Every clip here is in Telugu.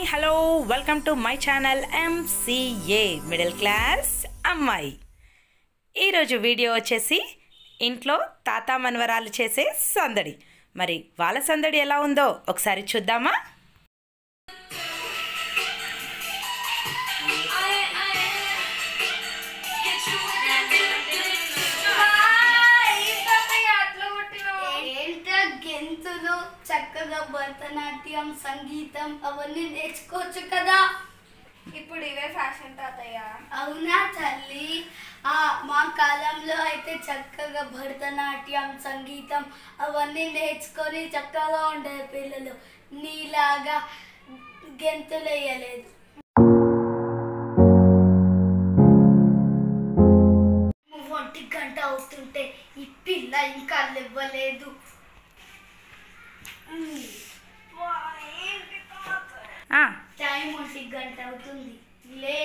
Hello welcome to my channel MCA middle class అమ్మాయి ఈరోజు వీడియో వచ్చేసి ఇంట్లో తాత మనవరాలు చేసే సందడి మరి వాళ్ళ సందడి ఎలా ఉందో ఒకసారి చూద్దామా ఏంట గెంతులు చక్కగా భరతనాట్యం సంగీతం అవన్నీ నేర్చుకోవచ్చు కదా ఇప్పుడు ఇవే ఫ్యాషన్ తాతయ్య అవునా తల్లి ఆ మా కాలంలో అయితే చక్కగా భరతనాట్యం సంగీతం అవన్నీ నేర్చుకొని చక్కగా ఉండే పిల్లలు నీలాగా గెంతులు వేయలేదు ఒంటి గంట అవుతుంటే ఈ పిల్ల ఇంకా లేవలేదు ఉమ్. వా, ఏంటి తాతయ్య? ఆ, టైం ఒంటి గంట అవుతుంది లే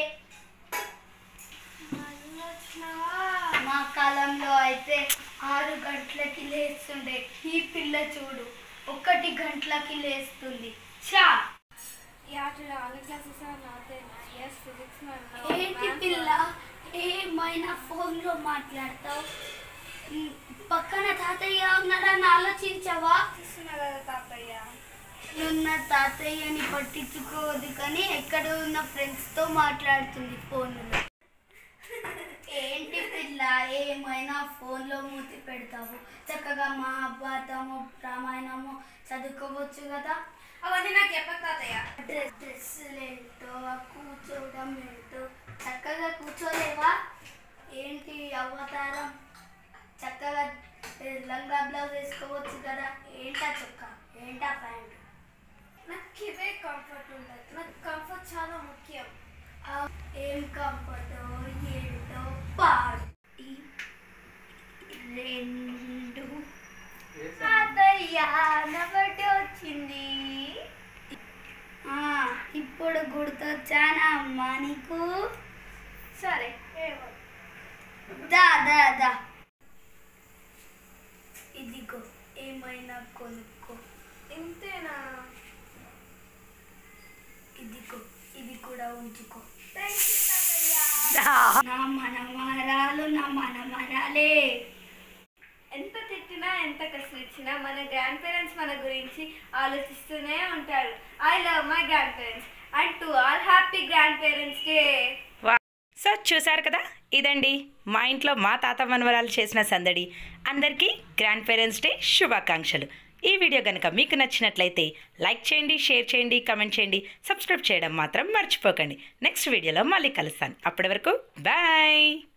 మా కాలంలో అయితే ఆరు గంటలకి లేస్తుండే ఈ పిల్ల చూడు ఒకటి గంటలకి లేస్తుంది చా actually online classes are not there yes physics ఏంటి పిల్ల ఏమైనా ఫోన్లో మాట్లాడతావు ఉమ్, పక్కన తాతయ్య ఉన్నాడని ఆలోచించావా చూస్తున్నా కదా తాతయ్య ఉన్న తాతయ్యని పట్టించుకోవద్దు కానీ ఎక్కడ ఉన్న ఫ్రెండ్స్తో మాట్లాడుతుంది ఫోన్లో ఏంటి పిల్ల ఏమైనా ఫోన్లో మూతి పెడతావు చక్కగా మహాభారతము రామాయణము చదువుకోవచ్చు కదా అవన్నీ నాకు చెప్పక తాతయ్య డ్రెస్ డ్రెస్సులు ఏంటో ఆ కూర్చోవడం ఏంటో చక్కగా కూర్చోలేవా ఏంటి అవతారం చక్కగా ఏ, లంగా బ్లౌజ్ వేసుకోవచ్చు కదా ఏంటా చొక్కా ఏంటా ప్యాంట్ నాకు ఇవే కంఫర్ట్ ఉండదు నాకు కంఫర్ట్ చాలా ముఖ్యం ఆ, ఏం కంఫర్టో ఏంటో పాడు ఈ రెండు తాతయ్య నవ్వటి వచ్చింది ఆ, ఇప్పుడు గుర్తొచ్చానా అమ్మా నీకు సరే ఏమో దా దా దా ఇదిగో ఏమైనా కొనుక్కో ఇంతేనా ఇదిగో ఇది కూడా ఉంచుకో థ్యాంక్ యూ తాతయ్య నా మనమరాలు నా మనమరాలే ఎంత తిట్టినా ఎంత కసిరిచ్చినా మన గ్రాండ్ పేరెంట్స్ మన గురించి ఆలోచిస్తూనే ఉంటారు I love my grandparents and to all happy grandparents day వా సో చూసారు కదా ఇదండి మా ఇంట్లో మా తాత మనవరాలు చేసిన సందడి అందరికీ గ్రాండ్ పేరెంట్స్ డే శుభాకాంక్షలు ఈ వీడియో కనుక మీకు నచ్చినట్లయితే లైక్ చేయండి షేర్ చేయండి కమెంట్ చేయండి సబ్స్క్రైబ్ చేయడం మాత్రం మర్చిపోకండి నెక్స్ట్ వీడియోలో మళ్ళీ కలుస్తాను అప్పటి వరకు బాయ్